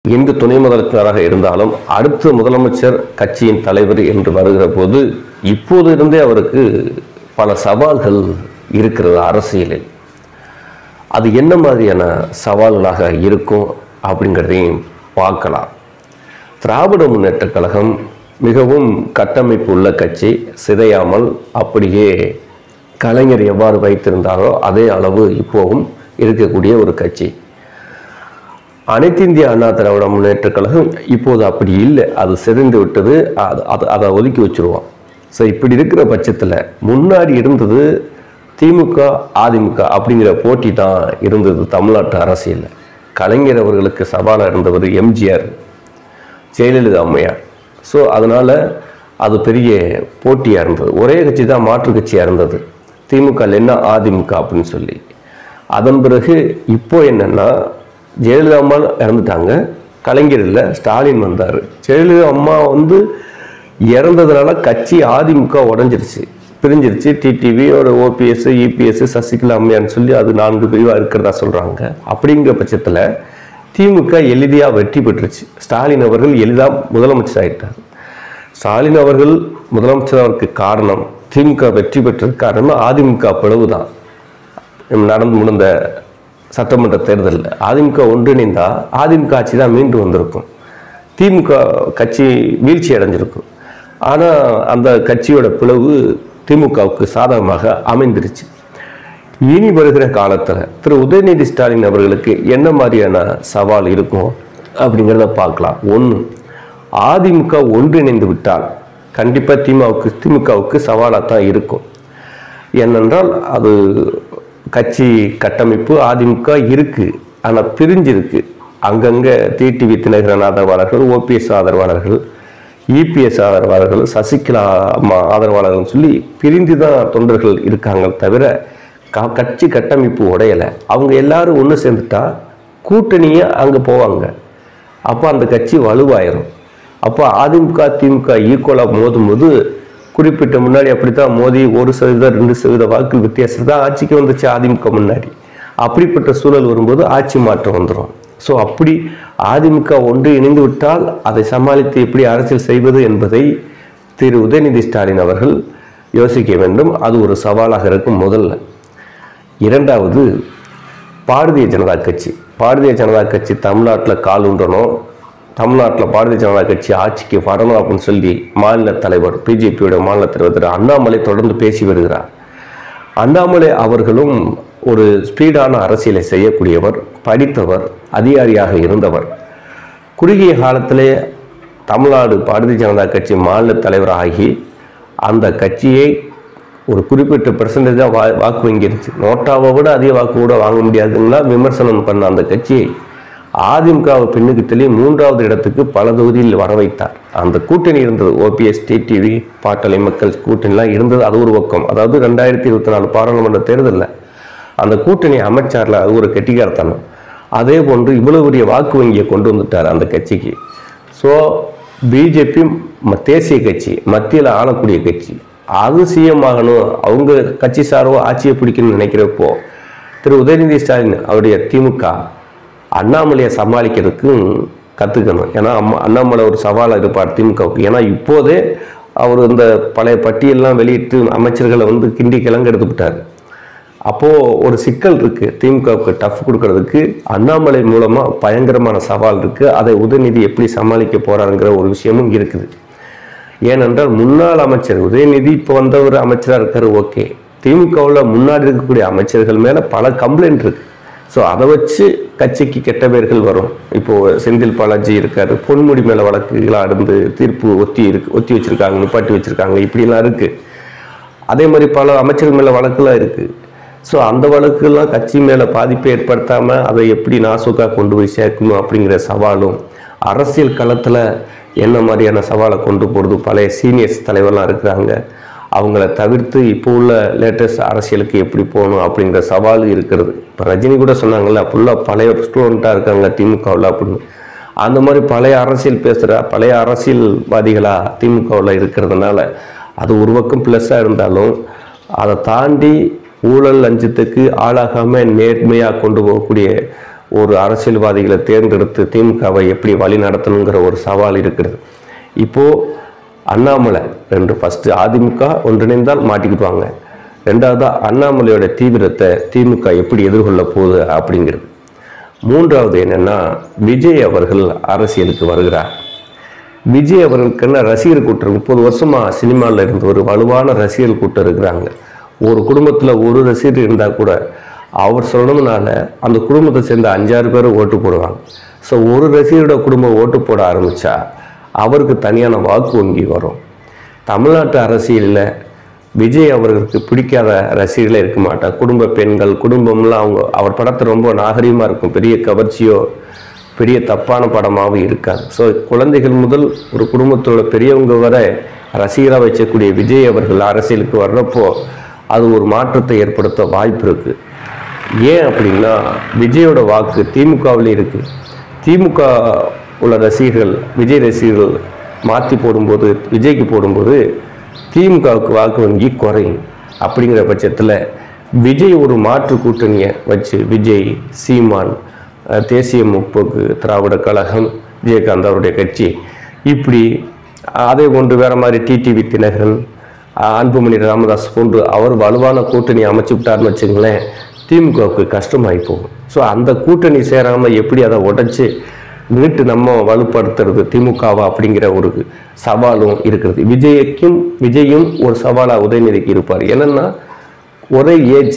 எங்கு துணை முதலமைச்சராக இருந்தாலும் அடுத்த முதலமைச்சர் கட்சியின் தலைவர் என்று வருகிற போது இப்போது இருந்தே அவருக்கு பல சவால்கள் இருக்கிறது அரசியலில் அது என்ன மாதிரியான சவால்களாக இருக்கும் அப்படிங்கிறதையும் பார்க்கலாம் திராவிட முன்னேற்றக் கழகம் மிகவும் கட்டமைப்பு உள்ள கட்சி சிதையாமல் அப்படியே கலைஞர் எவ்வாறு வைத்திருந்தாரோ அதே அளவு இப்போவும் இருக்கக்கூடிய ஒரு கட்சி அனைத்து இந்திய அண்ணா திராவிட முன்னேற்றக் கழகம் இப்போது அப்படி இல்லை அது சிதைந்து விட்டது அது அது அதை ஒதுக்கி வச்சிருவோம் ஸோ இப்படி இருக்கிற பட்சத்தில் முன்னாடி இருந்தது திமுக அதிமுக அப்படிங்கிற போட்டி தான் இருந்தது தமிழ்நாட்டு அரசியலில் கலைஞர் அவர்களுக்கு சவாலாக இருந்தவர் எம்ஜிஆர் ஜெயலலிதா அம்மையார் ஸோ அதனால் அது பெரிய போட்டியாக இருந்தது ஒரே கட்சி தான் மாற்று கட்சியாக இருந்தது திமுக இல்லைன்னா அதிமுக அப்படின்னு சொல்லி அதன் பிறகு இப்போ என்னன்னா ஜெயலலிதா அம்மா இறந்துட்டாங்க கலைஞர் இல்லை ஸ்டாலின் வந்தார் ஜெயலலிதா அம்மா வந்து இறந்ததுனால கட்சி அதிமுக உடஞ்சிருச்சு பிரிஞ்சிருச்சு டிடிவி ஒரு ஓபிஎஸ் இபிஎஸ் சசிகலா அம்மையார்னு சொல்லி அது நான்கு பிரிவாக இருக்கிறதா சொல்கிறாங்க அப்படிங்கிற பட்சத்தில் திமுக எளிதாக வெற்றி பெற்றுச்சு ஸ்டாலின் அவர்கள் எளிதாக முதலமைச்சர் ஆயிட்டார் ஸ்டாலின் அவர்கள் முதலமைச்சர் அவருக்கு காரணம் திமுக வெற்றி பெற்றது காரணம் அதிமுக பிளவு தான் நடந்து முடிந்த சட்டமன்ற தேர்தலில் அதிமுக ஒன்றிணைந்தா அதிமுக ஆட்சி தான் மீண்டும் வந்திருக்கும் திமுக கட்சி வீழ்ச்சி அடைஞ்சிருக்கும் ஆனால் அந்த கட்சியோட பிளவு திமுகவுக்கு சாதகமாக அமைந்துருச்சு இனி வருகிற காலத்தில் திரு உதயநிதி ஸ்டாலின் அவர்களுக்கு என்ன மாதிரியான சவால் இருக்கும் அப்படிங்கிறத பார்க்கலாம் ஒன்று அதிமுக ஒன்றிணைந்து விட்டால் கண்டிப்பாக திமுகவுக்கு திமுகவுக்கு சவாலாக தான் இருக்கும் ஏனென்றால் அது கட்சி கட்டமைப்பு அதிமுக இருக்கு ஆனால் பிரிஞ்சிருக்கு அங்கங்கே டிடிவி தினகரன் ஆதரவாளர்கள் ஓபிஎஸ் ஆதரவாளர்கள் இபிஎஸ் ஆதரவாளர்கள் சசிகலா அம்மா ஆதரவாளர்கள் சொல்லி பிரிந்து தான் தொண்டர்கள் இருக்காங்க தவிர க கட்சி கட்டமைப்பு உடையலை அவங்க எல்லாரும் ஒன்று சேர்ந்துட்டா கூட்டணியே அங்கே போவாங்க அப்போ அந்த கட்சி வலுவாயிரும் அப்போ அதிமுக திமுக ஈக்குவலாக மோதும்போது குறிப்பிட்ட முன்னாடி அப்படித்தான் மோதி ஒரு சதவீதம் ரெண்டு சதவீத வாக்கு வித்தியாசம் தான் ஆட்சிக்கு வந்துச்சு அதிமுக முன்னாடி அப்படிப்பட்ட சூழல் வரும்போது ஆட்சி மாற்றம் வந்துடும் ஸோ அப்படி அதிமுக ஒன்று இணைந்து விட்டால் அதை சமாளித்து எப்படி அரசியல் செய்வது என்பதை திரு உதயநிதி ஸ்டாலின் அவர்கள் யோசிக்க வேண்டும் அது ஒரு சவாலாக இருக்கும் முதல்ல இரண்டாவது பாரதிய ஜனதா கட்சி பாரதிய ஜனதா கட்சி தமிழ்நாட்டில் கால் உண்டணும் தமிழ்நாட்டில் பாரதிய ஜனதா கட்சி ஆட்சிக்கு வரணும் அப்படின்னு சொல்லி மாநில தலைவர் பிஜேபியோட மாநில தலைவர் திரு அண்ணாமலை தொடர்ந்து பேசி வருகிறார் அண்ணாமலை அவர்களும் ஒரு ஸ்பீடான அரசியலை செய்யக்கூடியவர் படித்தவர் அதிகாரியாக இருந்தவர் குறுகிய காலத்திலே தமிழ்நாடு பாரதிய ஜனதா கட்சி மாநில தலைவராகி அந்த கட்சியை ஒரு குறிப்பிட்ட பெர்சன்டேஜாக வா வாக்கு வாங்கிருச்சு நோட்டாவை விட அதிக வாக்கு கூட வாங்க முடியாதுன்னா விமர்சனம் பண்ண அந்த கட்சியை அதிமுகவை பின்னுக்கு தள்ளி மூன்றாவது இடத்துக்கு பல தொகுதியில் வர வைத்தார் அந்த கூட்டணி இருந்தது ஓபிஎஸ் டிடிவி பாட்டாளி மக்கள் கூட்டணிலாம் இருந்தது அது ஒரு பக்கம் அதாவது ரெண்டாயிரத்தி இருபத்தி நாலு பாராளுமன்ற தேர்தலில் அந்த கூட்டணி அமைச்சார்ல அது ஒரு கெட்டிக்காரத்தனம் அதே போன்று இவ்வளவு பெரிய வாக்கு வங்கியை கொண்டு வந்துட்டார் அந்த கட்சிக்கு ஸோ பிஜேபி தேசிய கட்சி மத்தியில் ஆளக்கூடிய கட்சி அது சிஎம் ஆகணும் அவங்க கட்சி சார்போ ஆட்சியை பிடிக்கணும்னு நினைக்கிறப்போ திரு உதயநிதி ஸ்டாலின் அவருடைய திமுக அண்ணாமலையை சமாளிக்கிறதுக்கு கற்றுக்கணும் ஏன்னா அம்மா அண்ணாமலை ஒரு சவாலாக இருப்பார் திமுகவுக்கு ஏன்னா இப்போதே அவர் இந்த பழைய பட்டியல்லாம் வெளியிட்டு அமைச்சர்களை வந்து கிண்டி கிளங்க எடுத்து விட்டார் அப்போது ஒரு சிக்கல் இருக்குது திமுகவுக்கு டஃப் கொடுக்கறதுக்கு அண்ணாமலை மூலமாக பயங்கரமான சவால் இருக்குது அதை உதயநிதி எப்படி சமாளிக்க போகிறாருங்கிற ஒரு விஷயமும் இருக்குது ஏனென்றால் முன்னாள் அமைச்சர் உதயநிதி இப்போ வந்தவர் அமைச்சராக இருக்காரு ஓகே திமுகவில் முன்னாடி இருக்கக்கூடிய அமைச்சர்கள் மேலே பல கம்ப்ளைண்ட் இருக்கு ஸோ அதை வச்சு கட்சிக்கு கெட்ட பேர்கள் வரும் இப்போ செந்தில் பாலாஜி இருக்காரு பொன்முடி மேலே வழக்குகளாக இருந்து தீர்ப்பு ஒத்தி இருக்கு ஒத்தி வச்சிருக்காங்க நிப்பாட்டி வச்சிருக்காங்க இப்படிலாம் இருக்கு அதே மாதிரி பல அமைச்சர்கள் மேலே வழக்குலாம் இருக்கு ஸோ அந்த வழக்குலாம் கட்சி மேலே பாதிப்பை ஏற்படுத்தாமல் அதை எப்படி நாசுக்கா கொண்டு போய் சேர்க்கணும் அப்படிங்கிற சவாலும் அரசியல் களத்தில் என்ன மாதிரியான சவாலை கொண்டு போகிறது பழைய சீனியர்ஸ் தலைவர்லாம் இருக்கிறாங்க அவங்கள தவிர்த்து இப்போ உள்ள லேட்டஸ்ட் அரசியலுக்கு எப்படி போகணும் அப்படிங்கிற சவால் இருக்கிறது இப்போ ரஜினி கூட சொன்னாங்கல்ல ஃபுல்லாக பழைய ஸ்டூடெண்ட்டாக இருக்காங்க திமுகவில் அப்படின்னு அந்த மாதிரி பழைய அரசியல் பேசுகிற பழைய அரசியல்வாதிகளாக திமுகவில் இருக்கிறதுனால அது ஒரு பக்கம் ப்ளஸ்ஸாக இருந்தாலும் அதை தாண்டி ஊழல் லஞ்சத்துக்கு ஆளாகாமல் நேர்மையாக கொண்டு போகக்கூடிய ஒரு அரசியல்வாதிகளை தேர்ந்தெடுத்து திமுகவை எப்படி வழி நடத்தணுங்கிற ஒரு சவால் இருக்கிறது இப்போ அண்ணாமலை ரெண்டு ஃபர்ஸ்ட் அதிமுக ஒன்றிணைந்தால் மாட்டிக்கிடுவாங்க ரெண்டாவதா அண்ணாமலையோட தீவிரத்தை திமுக எப்படி எதிர்கொள்ள போகுது அப்படிங்கிறது மூன்றாவது என்னன்னா விஜய் அவர்கள் அரசியலுக்கு வருகிறார் விஜய் அவர்களுக்குன்னு ரசிகர் கூட்டம் முப்பது வருஷமா சினிமாவில் இருந்து ஒரு வலுவான ரசிகர் கூட்டம் இருக்கிறாங்க ஒரு குடும்பத்தில் ஒரு ரசிகர் இருந்தால் கூட அவர் சொல்லணும்னால அந்த குடும்பத்தை சேர்ந்த அஞ்சாறு பேர் ஓட்டு போடுவாங்க ஸோ ஒரு ரசிகரோட குடும்பம் ஓட்டு போட ஆரம்பிச்சா அவருக்கு தனியான வாக்கு வங்கி வரும் தமிழ்நாட்டு அரசியலில் விஜய் அவர்களுக்கு பிடிக்காத ரசிகர்களே இருக்க மாட்டார் குடும்ப பெண்கள் குடும்பம்லாம் அவங்க அவர் படத்தை ரொம்ப நாகரீகமாக இருக்கும் பெரிய கவர்ச்சியோ பெரிய தப்பான படமாகவும் இருக்காது ஸோ குழந்தைகள் முதல் ஒரு குடும்பத்தோட பெரியவங்க வரை ரசிகராக வச்சக்கூடிய விஜய் அவர்கள் அரசியலுக்கு வர்றப்போ அது ஒரு மாற்றத்தை ஏற்படுத்த வாய்ப்பு இருக்குது ஏன் அப்படின்னா விஜயோட வாக்கு திமுகவில் இருக்குது திமுக உள்ள ரசிகர்கள் விஜய் ரசிகர்கள் மாற்றி போடும்போது விஜய்க்கு போடும்போது திமுகவுக்கு வாக்கு வங்கி குறையும் அப்படிங்கிற பட்சத்தில் விஜய் ஒரு மாற்று கூட்டணியை வச்சு விஜய் சீமான் அஹ், தேசிய முற்போக்கு திராவிட கழகம் விஜயகாந்த் அவருடைய கட்சி இப்படி அதை கொண்டு வேற மாதிரி டிடிவி தினகரன் அஹ், அன்புமணி ராமதாஸ் போன்று அவர் வலுவான கூட்டணி அமைச்சு விட்டார்னு வச்சுங்களேன் திமுகவுக்கு கஷ்டமாகி போகும் ஸோ அந்த கூட்டணி சேராமல் எப்படி அதை உடைச்சு மீட்டு நம்ம வலுப்படுத்துறது திமுகவா அப்படிங்கிற ஒரு சவாலும் இருக்கிறது விஜய்க்கும் விஜயும் ஒரு சவாலாக உதயநிதிக்கு இருப்பார் என்னன்னா ஒரே ஏஜ்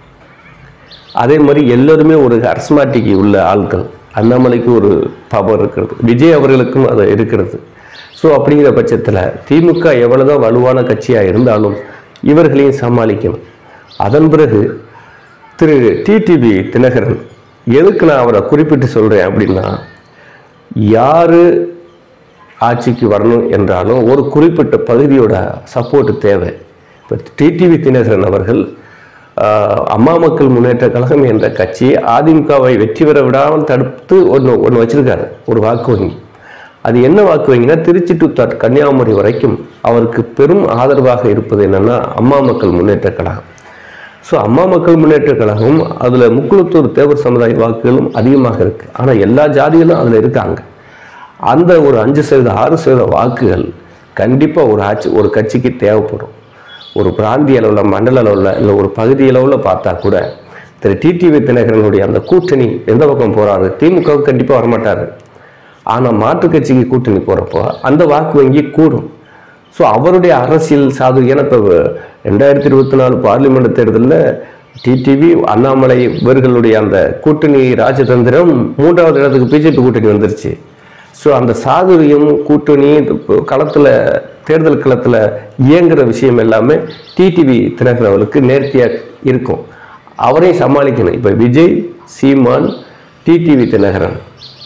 அதே மாதிரி எல்லோருமே ஒரு அர்ஸ்மாட்டிக் உள்ள ஆட்கள் அண்ணாமலைக்கு ஒரு பவர் இருக்கிறது விஜய் அவர்களுக்கும் அது இருக்கிறது ஸோ அப்படிங்கிற பட்சத்தில் திமுக எவ்வளவுதான் வலுவான கட்சியாக இருந்தாலும் இவர்களையும் சமாளிக்கணும் அதன் பிறகு திரு டிடிவி தினகரன் எதுக்கு நான் அவரை குறிப்பிட்டு சொல்கிறேன் அப்படின்னா யார் ஆட்சிக்கு வரணும் என்றாலும் ஒரு குறிப்பிட்ட பகுதியோட சப்போர்ட் தேவை இப்போ டிடிவி தினகரன் அவர்கள் ஆஹ், அம்மா மக்கள் முன்னேற்ற கழகம் என்ற கட்சி அதிமுகவை வெற்றி பெற விடாமல் தடுத்து ஒன்று ஒன்று வச்சிருக்காரு ஒரு வாக்கு வங்கி அது என்ன வாக்கு வங்கினா திருச்சி டு தட் கன்னியாகுமரி வரைக்கும் அவருக்கு பெரும் ஆதரவாக இருப்பது என்னன்னா அம்மா மக்கள் முன்னேற்ற கழகம் ஸோ அம்மா மக்கள் முன்னேற்ற கழகம் அதில் முக்குளத்தூர் தேவர் சமுதாய வாக்குகளும் அதிகமாக இருக்குது ஆனால் எல்லா ஜாதிகளும் அதில் இருக்காங்க அந்த ஒரு அஞ்சு சதவீத ஆறு சதவீத வாக்குகள் கண்டிப்பாக ஒரு ஆட்சி ஒரு கட்சிக்கு தேவைப்படும் ஒரு பிராந்திய அளவில் மண்டல அளவில் இல்லை ஒரு பகுதி அளவில் பார்த்தா கூட திரு டிடிவி தினகரனுடைய அந்த கூட்டணி எந்த பக்கம் போகிறாரு திமுகவுக்கு கண்டிப்பாக வரமாட்டார் ஆனால் மாற்றுக் கட்சிக்கு கூட்டணி போகிறப்போ அந்த வாக்கு வங்கி கூடும் ஸோ அவருடைய அரசியல் சாது ஏன்னா இப்போ ரெண்டாயிரத்தி இருபத்தி நாலு பார்லிமெண்ட் தேர்தலில் டிடிவி அண்ணாமலை இவர்களுடைய அந்த கூட்டணி ராஜதந்திரம் மூன்றாவது இடத்துக்கு பிஜேபி கூட்டணி வந்துருச்சு ஸோ அந்த சாதுரியம் கூட்டணி களத்தில் தேர்தல் களத்தில் இயங்குற விஷயம் எல்லாமே டிடிவி தினகரன் அவர்களுக்கு நேர்த்தியாக இருக்கும் அவரையும் சமாளிக்கணும் இப்போ விஜய் சீமான் டிடிவி தினகரன்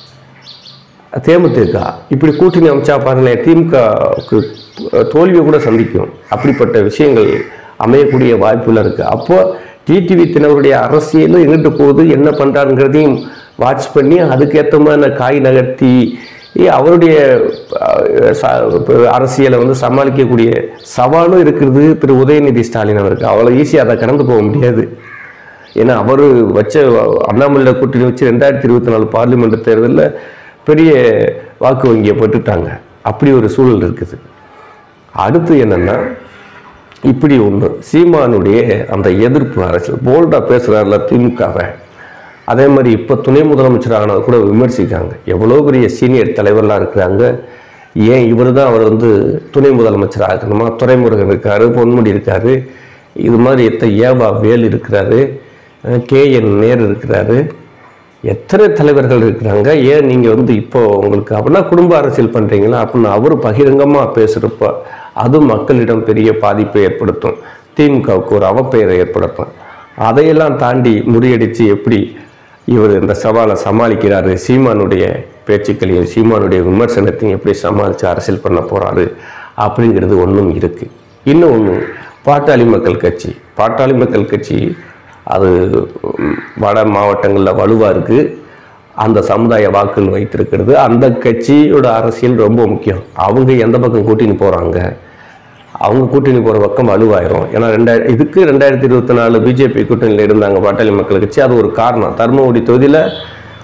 தேமுதிக இப்படி கூட்டணி அமைச்சா பாருங்களேன் திமுகவுக்கு தோல்வியை கூட சந்திக்கும் அப்படிப்பட்ட விஷயங்கள் அமையக்கூடிய வாய்ப்புகள் இருக்கு அப்போ டிடிவி தினவருடைய அரசியலும் எங்கிட்டு போகுது என்ன பண்றாருங்கிறதையும் வாட்ச் பண்ணி அதுக்கேற்ற மாதிரி காய் நகர்த்தி அவருடைய அஹ், ச- அரசியலை வந்து சமாளிக்கக்கூடிய சவாலும் இருக்கிறது திரு உதயநிதி ஸ்டாலின் அவருக்கு அவ்வளோ ஈஸியாக அதை கடந்து போக முடியாது ஏன்னா அவர் வச்ச அண்ணாமலை கூட்டணி வச்சு ரெண்டாயிரத்தி இருபத்தி நாலு பார்லிமெண்ட் தேர்தலில் பெரிய வாக்கு வங்கியை போட்டுட்டாங்க அப்படி ஒரு சூழல் இருக்குது அடுத்து என்னன்னா இப்படி ஒன்று சீமானுடைய அந்த எதிர்ப்பு அரசியல் போல்டாக பேசுகிறாருல திமுகவை அதே மாதிரி இப்போ துணை முதலமைச்சர் ஆனதை கூட விமர்சிக்காங்க எவ்வளோ பெரிய சீனியர் தலைவர்லாம் இருக்கிறாங்க ஏன் இவர் தான் அவர் வந்து துணை முதலமைச்சர் ஆகணுமா துரைமுருகன் இருக்காரு பொன்முடி இருக்காரு இது மாதிரி எத்த ஏவா வேல் இருக்கிறாரு கே என் நேரு இருக்கிறாரு எத்தனை தலைவர்கள் இருக்கிறாங்க ஏன் நீங்கள் வந்து இப்போ உங்களுக்கு அப்படின்னா குடும்ப அரசியல் பண்ணுறீங்களா அப்படின்னு அவர் பகிரங்கமாக பேசுகிறப்ப அது மக்களிடம் பெரிய பாதிப்பை ஏற்படுத்தும் திமுகவுக்கு ஒரு அவப்பெயரை ஏற்படுத்தும் அதையெல்லாம் தாண்டி முறியடித்து எப்படி இவர் இந்த சவாலை சமாளிக்கிறாரு சீமானுடைய பேச்சுக்களையும் சீமானுடைய விமர்சனத்தையும் எப்படி சமாளித்து அரசியல் பண்ண போகிறாரு அப்படிங்கிறது ஒன்றும் இருக்குது இன்னும் ஒன்று பாட்டாளி மக்கள் கட்சி பாட்டாளி மக்கள் கட்சி அது ம், வட மாவட்டங்களில் வலுவாக இருக்குது அந்த சமுதாய வாக்குகள் வைத்திருக்கிறது அந்த கட்சியோட அரசியல் ரொம்ப முக்கியம் அவங்க எந்த பக்கம் கூட்டின்னு போகிறாங்க அவங்க கூட்டணி போகிற பக்கம் வலுவாயிரும் ஏன்னா ரெண்டாயிரம் இதுக்கு ரெண்டாயிரத்தி இருபத்தி நாலு பிஜேபி கூட்டணியில் இருந்தாங்க பாட்டாளி மக்கள் கட்சி அது ஒரு காரணம் தருமபுரி தொகுதியில்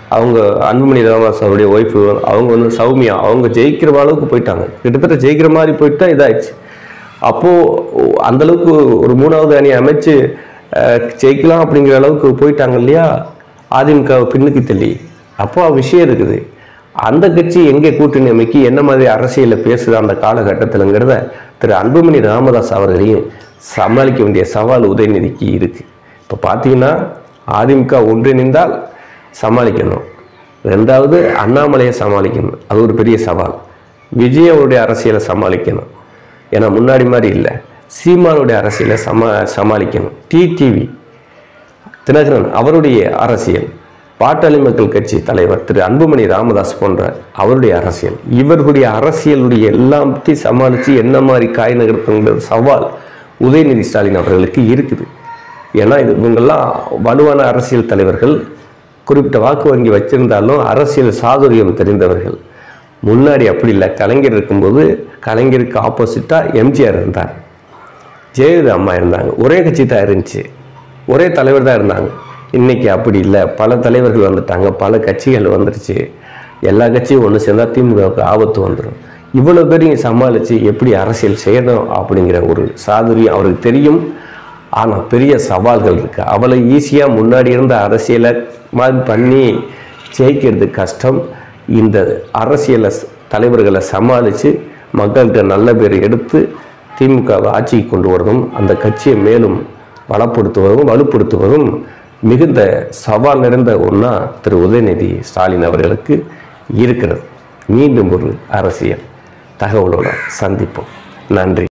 அவங்க அன்புமணி ராமதாஸ் அவருடைய ஒய்ஃபு அவங்க வந்து சௌமியா அவங்க ஜெயிக்கிற அளவுக்கு போயிட்டாங்க கிட்டத்தட்ட ஜெயிக்கிற மாதிரி போயிட்டு தான் இதாயிடுச்சு அப்போது அந்த அளவுக்கு ஒரு மூணாவது அணி அமைச்சு அஹ், ஜெயிக்கலாம் அப்படிங்கிற அளவுக்கு போயிட்டாங்க இல்லையா அதிமுக பின்னுக்கு தள்ளி அப்போ விஷயம் இருக்குது அந்த கட்சி எங்கே கூட்டணி அமைக்கி என்ன மாதிரி அரசியலில் பேசுது அந்த காலகட்டத்தில்ங்கிறத திரு அன்புமணி ராமதாஸ் அவர்களையும் சமாளிக்க வேண்டிய சவால் உதயநிதிக்கு இருக்கு இப்போ பார்த்தீங்கன்னா அதிமுக ஒன்றிணைந்தால் சமாளிக்கணும் ரெண்டாவது அண்ணாமலையை சமாளிக்கணும் அது ஒரு பெரிய சவால் விஜய் அவருடைய அரசியலை சமாளிக்கணும் ஏன்னா முன்னாடி மாதிரி இல்லை சீமானுடைய அரசியலை சமா சமாளிக்கணும் டிடிவி தினகரன் அவருடைய அரசியல் பாட்டாளி மக்கள் கட்சி தலைவர் திரு அன்புமணி ராமதாஸ் போன்ற அவருடைய அரசியல் இவர்களுடைய அரசியலுடைய எல்லாத்தையும் சமாளித்து என்ன மாதிரி காய் நகர்த்துங்கிற சவால் உதயநிதி ஸ்டாலின் அவர்களுக்கு இருக்குது ஏன்னா இது இவங்கெல்லாம் வலுவான அரசியல் தலைவர்கள் குறிப்பிட்ட வாக்கு வங்கி வச்சிருந்தாலும் அரசியல் சாதுரியம் தெரிந்தவர்கள் முன்னாடி அப்படி இல்லை கலைஞர் இருக்கும்போது கலைஞருக்கு ஆப்போசிட்டாக எம்ஜிஆர் இருந்தார் ஜெயலலிதா அம்மா இருந்தாங்க ஒரே கட்சி தான் இருந்துச்சு ஒரே தலைவர் தான் இருந்தாங்க இன்னைக்கு அப்படி இல்லை பல தலைவர்கள் வந்துட்டாங்க பல கட்சிகள் வந்துருச்சு எல்லா கட்சியும் ஒன்று சேர்ந்தா திமுகவுக்கு ஆபத்து வந்துடும் இவ்வளோ பேரையும் சமாளித்து எப்படி அரசியல் செய்யணும் அப்படிங்கிற ஒரு சாதுரியம் அவருக்கு தெரியும் ஆனால் பெரிய சவால்கள் இருக்கு அவளை ஈஸியாக முன்னாடி இருந்த அரசியலை மாதிரி பண்ணி ஜெயிக்கிறது கஷ்டம் இந்த அரசியலை ஸ்- தலைவர்களை சமாளித்து மக்கள்கிட்ட நல்ல பேர் எடுத்து திமுகவை ஆட்சிக்கு கொண்டு வரதும் அந்த கட்சியை மேலும் பலப்படுத்துவதும் வலுப்படுத்துவதும் மிகுந்த சவால் நிறைந்த ஒன்றா திரு உதயநிதி ஸ்டாலின் அவர்களுக்கு இருக்கிறது மீண்டும் ஒரு அரசியல் தகவலோட சந்திப்போம் நன்றி